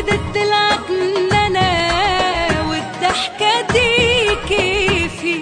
ردت العكننة والضحكة دي كيفي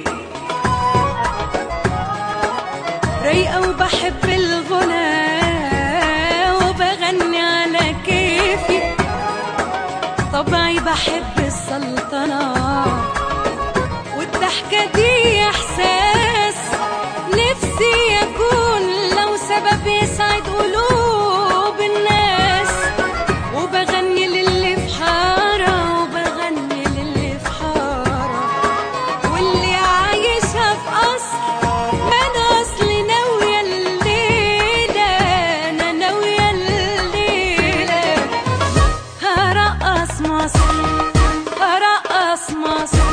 رايقة وبحب الغنى وبغني على كيفي طبعي بحب السلطنة والضحكة دي إحساس نفسي يكون لو سبب يسعد قلوب الناس وبغني للي في حارة وبغني للي في حارة واللي عايشة في قصر ما أنا أصلي ناوية الليلة أنا ناوية الليلة هرقص مصر هرقص مصر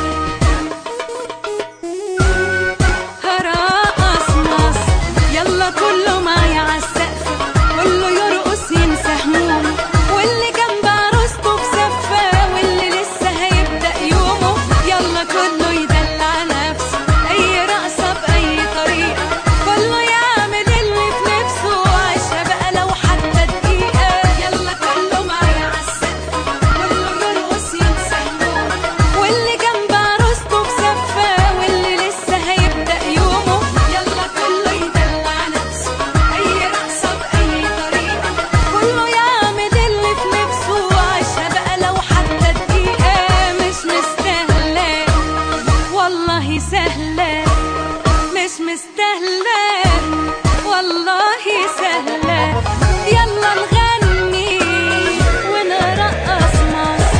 هرقص مصر يلا كله معايا عالسقف كله يرقص ينسى همومه واللي جنب عروسته في زفة واللي لسه هيبدأ يومه يلا كله يدلع نفسه أي رقصة بأي طريقة كله يعمل اللي في نفسه عايشة بقى لو حتى دقيقة يلا كله معايا عالسقف كله يرقص ينسى همومه واللي جنب عروسته في زفة واللي لسه هيبدأ يومه يلا كله يدلع نفسه أي رقصة بأي طريقة كله يعمل اللي في نفسه عايشة بقى لو حتى دقيقة مش مستاهلة والله سهلة مش مستاهلة والله سهلة يلا نغني ونرقص مصر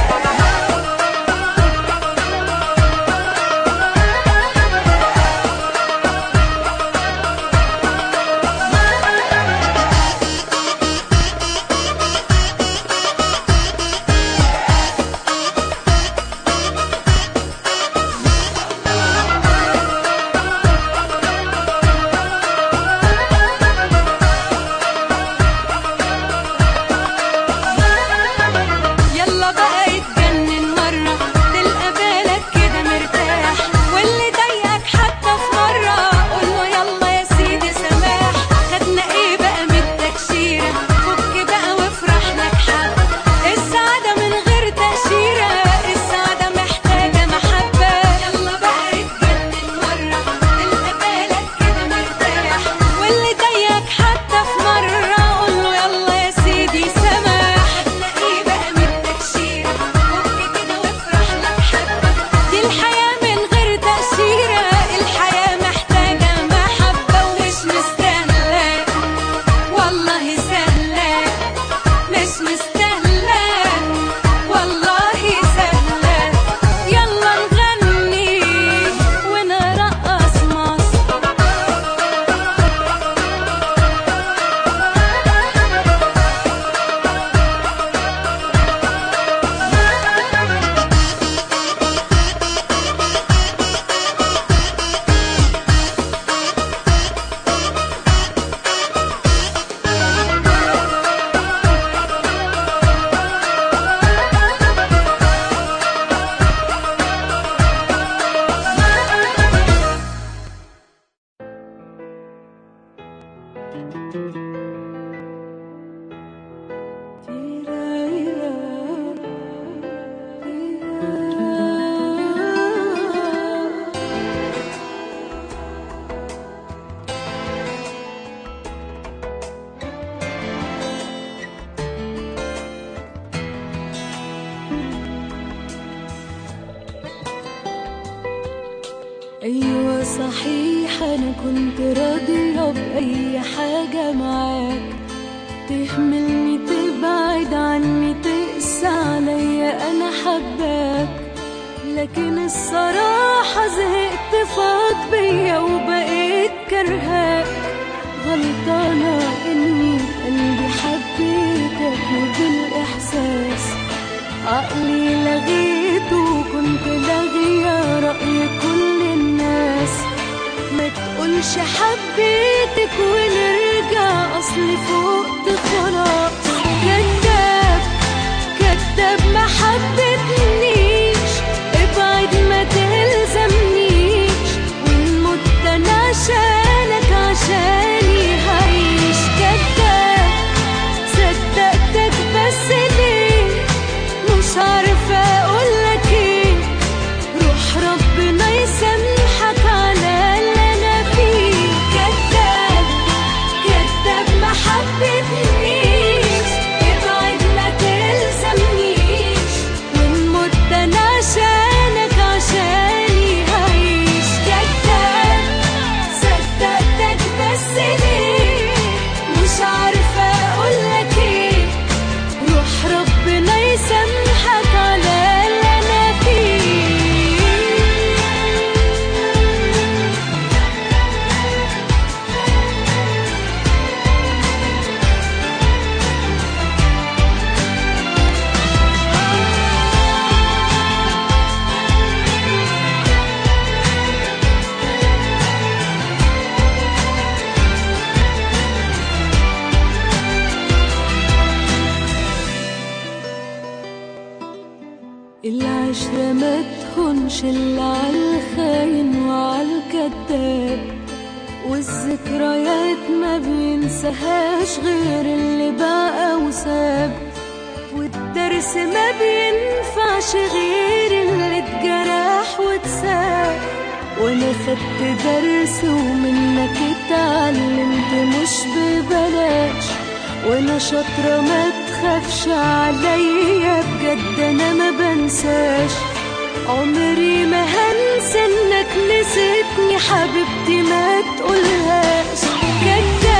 يلا بقى اتجنن مرة تلقى بالك كده مرتاح واللي ضايقك حتى في مرة قوله يلا يا سيدي سماح خدنا ايه بقى من التكشيرة فك بقى وافرح لك حب السعادة من غير تأشيرة السعادة محتاجة محبة يلا بقى اتجنن مرة تلقى بالك كده مرتاح واللي ضايقك حتى في مرة قوله يلا يا سيدي سماح خدنا ايه بقى من التكشيرة فك كده وافرح لك حبة دي الحياة من غير تأشيرة الحياة محتاجة محبة ومش مستاهلة والله سهلة مش مستاهلة والله سهلة يلا نغني ونرقص مصر أيوة صحيح أنا كنت راضية بأي حاجة معاك تهملني تبعد عني تقسى عليا أنا حباك لكن الصراحة زهقت فاض بيا وبقيت كرهاك غلطانة إني قلبي حبيتك وبالإحساس عقلي لغيته وكنت لاغية رأي كل الناس ما تقولش حبيتك ونرجع أصل فوقت خلاص كذاب كذاب ما حبتنيش ابعد ما تلزمنيش وان مت انا عشانك عشاني هعيش كذاب العشرة ما تخونش إلا عالخاين وعالكداب والذكريات ما بينساهاش غير اللي بقى وساب والدرس ما بينفعش غير اللي اتجرح واتساب وانا خدت درس ومنك اتعلمت مش ببلاش وانا شاطرة ما تخافش عليا بجد انا ما بنساش عمري ما هنسى انك نسيتني حبيبتي ما تقولهاش كداب